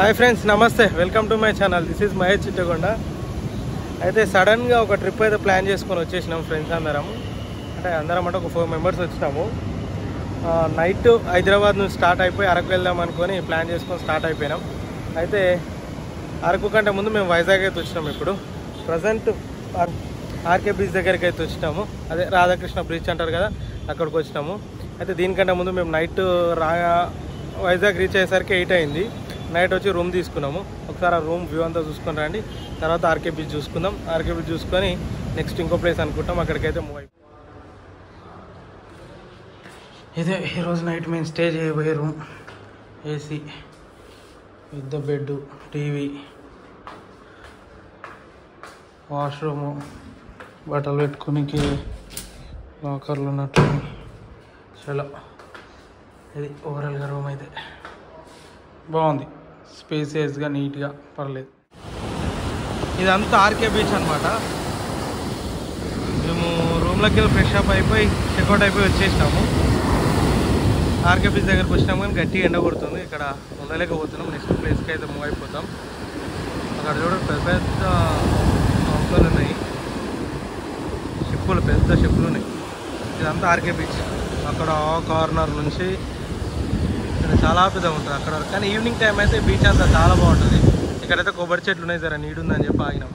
Hi friends నమస్తే welcome to my channel this is Mahesh Chittagonda అయితే సడన్గా ఒక ట్రిప్ అయితే ప్లాన్ చేసుకొని వచ్చేసినాం ఫ్రెండ్స్ అందరం అంటే అందరం అంటే ఒక ఫోర్ మెంబర్స్ వచ్చినాము నైట్ హైదరాబాద్ నుంచి స్టార్ట్ అయిపోయి అరకు వెళ్దాం అనుకొని ప్లాన్ చేసుకొని స్టార్ట్ అయిపోయినాం అయితే అరకు కంటే ముందు మేము వైజాగ్ అయితే వచ్చినాము ఇప్పుడు ప్రజెంట్ ఆర్కే బీచ్ దగ్గరికి అయితే వచ్చినాము అదే రాధాకృష్ణ బ్రిడ్జ్ అంటారు కదా అక్కడికి వచ్చినాము అయితే దీనికంటే ముందు మేము నైట్ రా వైజాగ్ రీచ్ అయ్యేసరికి ఎయిట్ అయింది నైట్ వచ్చి రూమ్ తీసుకున్నాము ఒకసారి ఆ రూమ్ వ్యూ అంతా చూసుకొని రండి తర్వాత ఆర్కే బీచ్ చూసుకుందాం ఆర్కే బీచ్ చూసుకొని నెక్స్ట్ ఇంకో ప్లేస్ అనుకుంటాం అక్కడికైతే మూవ్ అయిపోయి ఇదే ఈరోజు నైట్ మేము స్టే చేయబోయే రూమ్ ఏసీ పెద్ద బెడ్ టీవీ వాష్రూము బట్టలు పెట్టుకోనికి లాకర్లు ఉన్నట్టు చలో ఇది ఓవరాల్గా రూమ్ అయితే బాగుంది స్పేసియస్గా నీట్గా పర్లేదు ఇదంతా ఆర్కే బీచ్ అనమాట మేము రూమ్లోకి వెళ్ళి ఫ్రెష్ అప్ అయిపోయి చెక్అవుట్ అయిపోయి వచ్చేసినాము ఆర్కే బీచ్ దగ్గరకు వచ్చినాము కానీ గట్టిగా ఎండ కొడుతుంది ఇక్కడ ఉండలేకపోతున్నాం నెక్స్ట్ ప్లేస్కి అయితే మూవ్ అయిపోతాం అక్కడ చూడండి పెద్ద పెద్ద మొక్కలు ఉన్నాయి షిప్పులు పెద్ద షిప్పులు ఉన్నాయి ఇదంతా ఆర్కే బీచ్ అక్కడ ఆ కార్నర్ నుంచి ఇక్కడ చాలా పెద్దగా ఉంటుంది అక్కడ వరకు కానీ ఈవినింగ్ టైం అయితే బీచ్ అంతా చాలా బాగుంటుంది ఇక్కడైతే కొబ్బరి చెట్లు ఉన్నాయి జర నీడుందని చెప్పి ఆగినాం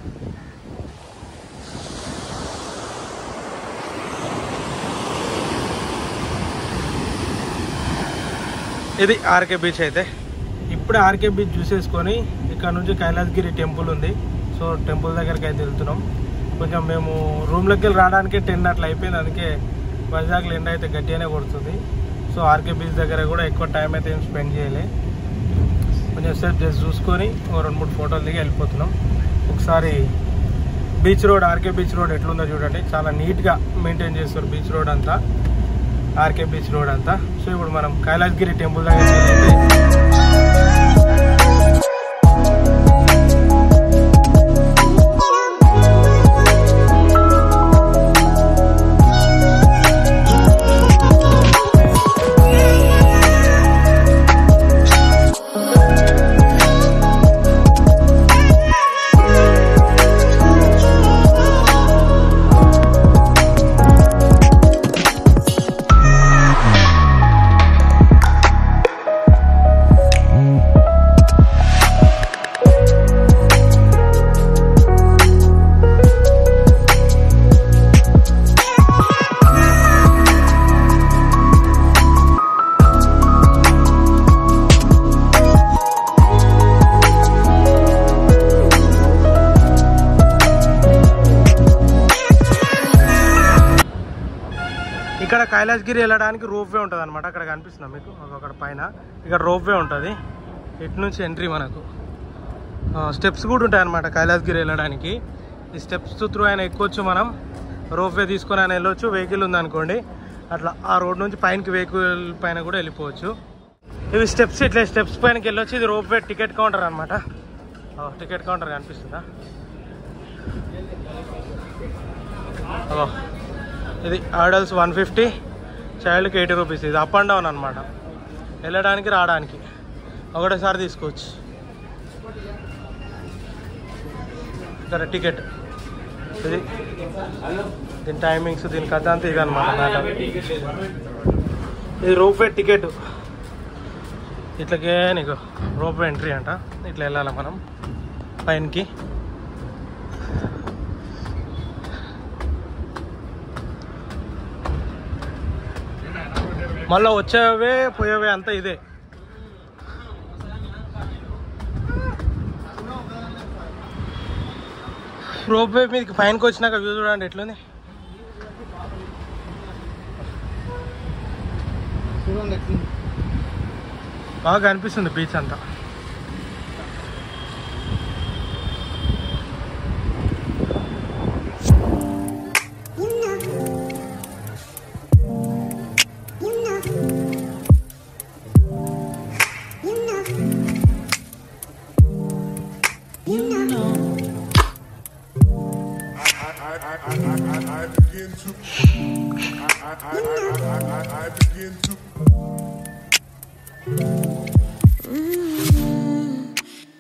ఇది ఆర్కే బీచ్ అయితే ఇప్పుడే ఆర్కే బీచ్ చూసేసుకొని ఇక్కడ నుంచి కైలాసగిరి టెంపుల్ ఉంది సో టెంపుల్ దగ్గరికి అయితే వెళ్తున్నాం కొంచెం మేము రూమ్లోకి వెళ్ళి రావడానికి టెన్ అట్లా అయిపోయింది అందుకే వైజాగ్లో ఎండ అయితే గట్టిగానే కొడుతుంది సో ఆర్కే బీచ్ దగ్గర కూడా ఎక్కువ టైం అయితే ఏం స్పెండ్ చేయలే కొంచెం సేపు జస్ట్ చూసుకొని ఒక రెండు మూడు ఫోటోలు దిగి వెళ్ళిపోతున్నాం ఒకసారి beach road RK beach road ఎట్లుందో చూడండి చాలా నీట్గా మెయింటైన్ చేస్తారు బీచ్ రోడ్ అంతా ఆర్కే బీచ్ రోడ్ అంతా సో ఇప్పుడు మనం కైలాసగిరి టెంపుల్ దగ్గర అయితే ఇక్కడ కైలాసగిరి వెళ్ళడానికి రోప్ వే ఉంటుంది అనమాట అక్కడ కనిపిస్తుంది మీకు అక్కడ పైన ఇక్కడ రోప్ వే ఉంటుంది ఇటు నుంచి ఎంట్రీ మనకు స్టెప్స్ కూడా ఉంటాయి అనమాట కైలాసగిరి వెళ్ళడానికి ఈ స్టెప్స్ త్రూ ఆయన ఎక్కొచ్చు మనం రోప్ వే తీసుకొని ఆయన వెళ్ళొచ్చు వెహికల్ ఉందనుకోండి అట్లా ఆ రోడ్ నుంచి పైనకి వెహికల్ పైన కూడా వెళ్ళిపోవచ్చు ఇవి స్టెప్స్ ఇట్లా స్టెప్స్ పైనకి వెళ్ళొచ్చు ఇది రోప్ వే టికెట్ కౌంటర్ అనమాట టికెట్ కౌంటర్ కనిపిస్తుందా అగో ఇది అడల్ట్స్ వన్ ఫిఫ్టీ చైల్డ్కి ఎయిటీ రూపీస్ ఇది అప్ అండ్ డౌన్ అనమాట వెళ్ళడానికి రావడానికి ఒకటేసారి తీసుకోవచ్చు ఇక్కడ టికెట్ ఇది దీని టైమింగ్స్ దీని కథ అంతా ఇది అనమాట ఇది రోప్వే టికెట్ ఇట్లకే నీకు రోప్వే ఎంట్రీ అంట ఇట్లా వెళ్ళాలి మనం పైనకి మళ్ళీ వచ్చేవే పోయేవే అంతా ఇదే రోప్ వే మీదకి పైనకి వచ్చినాక వ్యూ చూడండి ఎట్లుంది బాగా అనిపిస్తుంది బీచ్ అంతా I, I, I, I, I begin to. I, I, I, I, I, I begin to.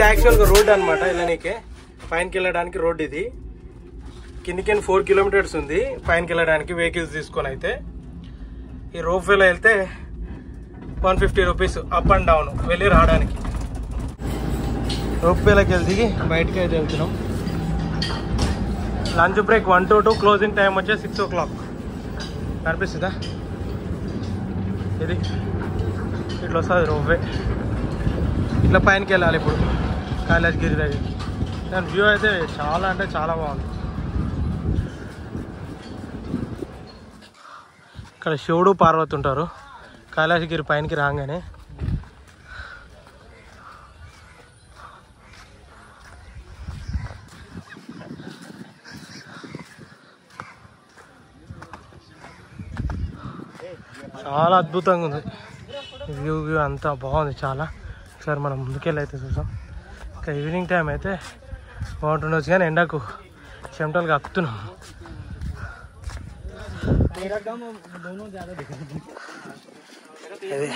ఇది యాక్చువల్గా రోడ్ అనమాట వెళ్ళనీకే పైనకి వెళ్ళడానికి రోడ్ ఇది కిందికి ఫోర్ కిలోమీటర్స్ ఉంది పైనకి వెళ్ళడానికి వెహికల్స్ తీసుకొని అయితే ఈ రోప్ వేలో వెళ్తే one fifty rupees up and down వెళ్ళి రావడానికి రోప్ వేలోకి వెళ్ళి దిగి బయటికి అయితే వెళ్తున్నాం lunch break one to two closing time వచ్చే సిక్స్ ఓ క్లాక్ కనిపిస్తుందా ఇది ఇట్లా వస్తుంది రోవే ఇట్లా పైనకి వెళ్ళాలి ఇప్పుడు కైలాసగిరి దగ్గరికి దాని వ్యూ అయితే చాలా అంటే చాలా బాగుంది ఇక్కడ శివుడు పార్వతి ఉంటారు కైలాసగిరి పైనకి రాగానే చాలా అద్భుతంగా ఉంది వ్యూ వ్యూ అంతా బాగుంది చాలా ఒకసారి మనం ముందుకెళ్ళి అయితే చూసాం ఇంకా ఈవినింగ్ టైం అయితే బాగుంటుండొచ్చు కానీ ఎండకు చెమటలు కక్కుతున్నాం ఇది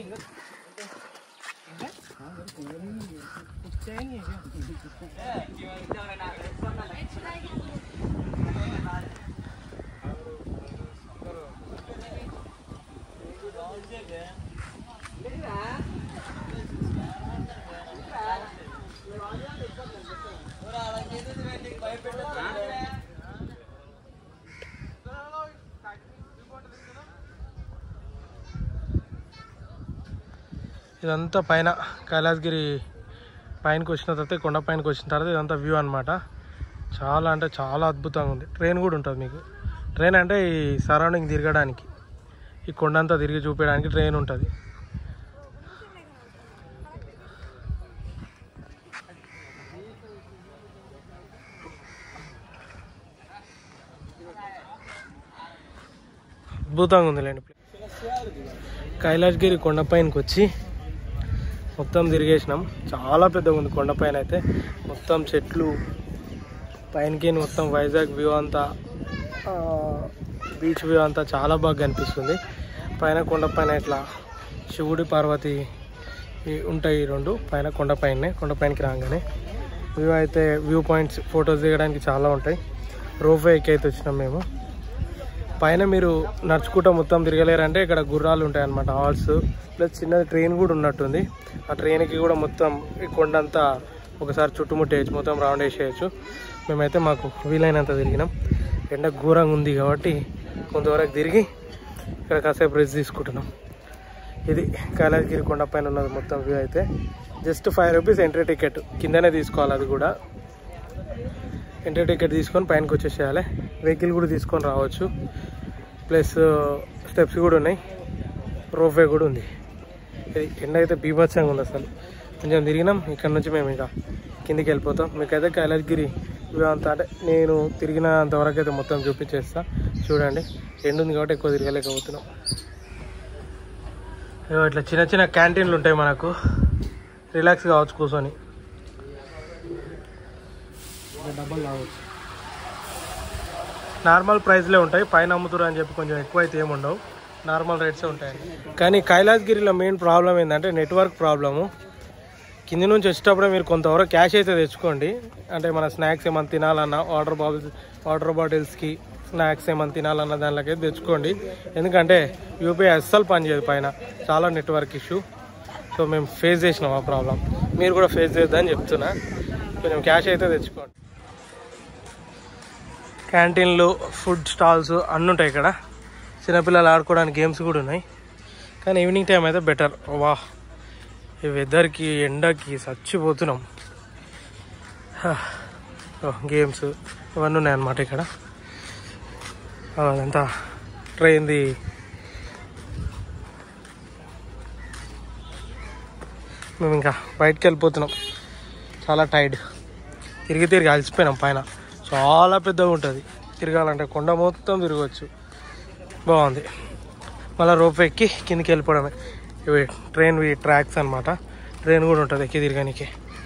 ఇదంతా పైన కైలాసగిరి పైనకి వచ్చిన తర్వాత కొండ పైనకి వచ్చిన తర్వాత ఇదంతా వ్యూ అనమాట చాలా అంటే చాలా అద్భుతంగా ఉంది ట్రైన్ కూడా ఉంటుంది మీకు ట్రైన్ అంటే ఈ సరౌండింగ్ తిరగడానికి ఈ కొండ అంతా తిరిగి చూపించడానికి ట్రైన్ ఉంటుంది అద్భుతంగా ఉంది లేండి కైలాసగిరి కొండపైనకి వచ్చి మొత్తం తిరిగేసినాం చాలా పెద్దగా ఉంది కొండపైన అయితే మొత్తం చెట్లు పైనకి మొత్తం వైజాగ్ వ్యూ అంతా ఆ, బీచ్ వ్యూ అంతా చాలా బాగా కనిపిస్తుంది పైన కొండపైన ఇట్లా శివుడి పార్వతి ఈ ఉంటాయి ఈ రెండు పైన కొండపైనే కొండపైనకి రాగానే వ్యూ అయితే వ్యూ పాయింట్స్ ఫొటోస్ దిగడానికి చాలా ఉంటాయి రోప్ వేకి అయితే వచ్చినాం మేము పైన మీరు నడుచుకుంటూ మొత్తం తిరగలేరంటే ఇక్కడ గుర్రాలు ఉంటాయి అన్నమాట హాల్స్ ప్లస్ చిన్న ట్రైన్ కూడా ఉన్నట్టుంది ఆ ట్రైన్కి కూడా మొత్తం ఈ కొండంతా ఒకసారి చుట్టుముట్టేయచ్చు మొత్తం రౌండ్ వేసేయచ్చు మేమైతే మాకు వీలైనంత తిరిగినాం ఎండ ఘోరంగా ఉంది కాబట్టి కొంతవరకు తిరిగి ఇక్కడ కాసేపు రెస్ట్ తీసుకుంటున్నాం ఇది కైలాసగిరి కొండ పైన ఉన్నది మొత్తం వ్యూ అయితే just five rupees entry ticket కిందనే తీసుకోవాలి అది కూడా ఎంట్రీ టికెట్ తీసుకొని పైనకి వచ్చేసేయాలి వెహికల్ కూడా తీసుకొని రావచ్చు ప్లస్ స్టెప్స్ కూడా ఉన్నాయి రోప్వే కూడా ఉంది ఇది ఎండ అయితే బీభత్సంగా ఉంది అసలు కొంచెం తిరిగినాం ఇక్కడ నుంచి మేము ఇంకా కిందికి వెళ్ళిపోతాం మీకైతే కైలాసగిరి వ్యూ అంతా అంటే నేను తిరిగినంత వరకు అయితే మొత్తం చూపించేస్తా చూడండి ఎండు ఉంది కాబట్టి ఎక్కువ తిరగలేకపోతున్నాం ఇగో ఇట్లా చిన్న చిన్న క్యాంటీన్లు ఉంటాయి మనకు రిలాక్స్ కావచ్చు కూర్చొని డబ్బులు రావచ్చు నార్మల్ ప్రైస్లే ఉంటాయి పైన అమ్ముతురు అని చెప్పి కొంచెం ఎక్కువ అయితే ఏమి ఉండవు నార్మల్ రేట్సే ఉంటాయి కానీ కైలాసగిరిలో మెయిన్ ప్రాబ్లం ఏంటంటే నెట్వర్క్ ప్రాబ్లము కింది నుంచి వచ్చేటప్పుడే మీరు కొంతవరకు క్యాష్ అయితే తెచ్చుకోండి అంటే మన స్నాక్స్ ఏమైనా తినాలన్నా వాటర్ బాటిల్స్ వాటర్ బాటిల్స్కి స్నాక్స్ ఏమైనా తినాలన్న దానిలోకైతే తెచ్చుకోండి ఎందుకంటే యూపీఐ అస్సలు పనిచేయదు పైన చాలా నెట్వర్క్ ఇష్యూ సో మేము ఫేస్ చేసినాం ఆ ప్రాబ్లం మీరు కూడా ఫేస్ చేద్దని చెప్తున్నా కొంచెం క్యాష్ అయితే తెచ్చుకోండి క్యాంటీన్లు ఫుడ్ స్టాల్స్ అన్నీ ఉంటాయి ఇక్కడ చిన్నపిల్లలు ఆడుకోవడానికి గేమ్స్ కూడా ఉన్నాయి కానీ ఈవినింగ్ టైం అయితే బెటర్ వా ఈ వెదర్కి ఎండకి చచ్చిపోతున్నాం గేమ్స్ ఇవన్నీ ఉన్నాయన్నమాట ఇక్కడ ఆ, అదంతా ట్రైన్ది మేము ఇంకా బయటికి వెళ్ళిపోతున్నాం చాలా టైర్డ్ తిరిగి తిరిగి అలసిపోయినాం పైన చాలా పెద్దగా ఉంటుంది తిరగాలంటే కొండ మొత్తం తిరగవచ్చు బాగుంది మళ్ళీ రోప్ ఎక్కి కిందికి వెళ్ళిపోవడమే ఇవి ట్రైన్వి ట్రాక్స్ అన్నమాట ట్రైన్ కూడా ఉంటుంది ఎక్కి తిరగడానికి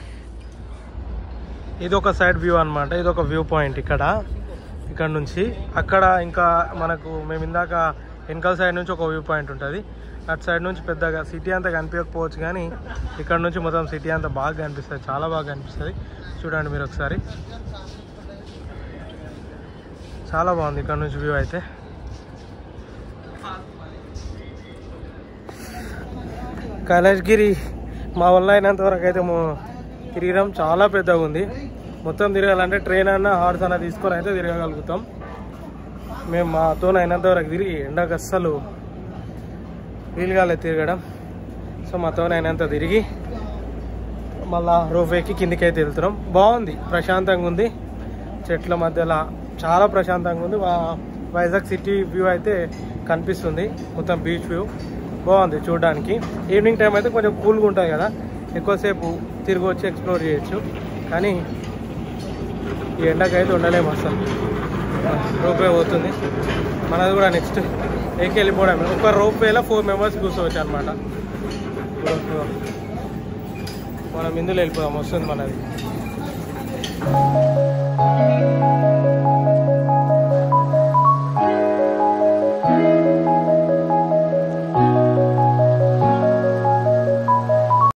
ఇది ఒక సైడ్ వ్యూ అన్నమాట ఇది ఒక వ్యూ పాయింట్ ఇక్కడ ఇక్కడ నుంచి అక్కడ ఇంకా మనకు మేము ఇందాక వెనకాల సైడ్ నుంచి ఒక వ్యూ పాయింట్ ఉంటుంది అటు సైడ్ నుంచి పెద్దగా సిటీ అంతా కనిపించకపోవచ్చు కానీ ఇక్కడ నుంచి మొత్తం సిటీ అంతా బాగా కనిపిస్తుంది చాలా బాగా కనిపిస్తుంది చూడండి మీరు ఒకసారి చాలా బాగుంది ఇక్కడ నుంచి వ్యూ అయితే కైలాసగిరి మా వల్ల అయినంత వరకు అయితే మో- తిరిగినాం చాలా పెద్దగా ఉంది మొత్తం తిరగాలంటే ట్రైన్ అన్న హార్స్ అన్న తీసుకొని అయితే తిరగగలుగుతాం మేము మాతో అయినంత వరకు తిరిగి ఎండకు అస్సలు వీలు కాలేదు తిరగడం సో మాతో అయినంత తిరిగి మళ్ళా రోఫేకి కిందికి అయితే వెళ్తున్నాం బాగుంది ప్రశాంతంగా ఉంది చెట్ల మధ్యలో చాలా ప్రశాంతంగా ఉంది వా- వైజాగ్ సిటీ వ్యూ అయితే కనిపిస్తుంది మొత్తం బీచ్ వ్యూ బాగుంది చూడడానికి ఈవినింగ్ టైం అయితే కొంచెం కూల్గా ఉంటుంది కదా ఎక్కువసేపు తిరిగి వచ్చి ఎక్స్ప్లోర్ చేయొచ్చు కానీ ఈ ఎండకి అయితే ఉండలేము అసలు రోప్వే పోతుంది మనది కూడా నెక్స్ట్ ఎక్కి వెళ్ళిపోవడమే ఒక రోప్వేలో ఫోర్ మెంబర్స్ కూర్చోవచ్చు అనమాట మనం ఇందులో వెళ్ళిపోదాం వస్తుంది మనది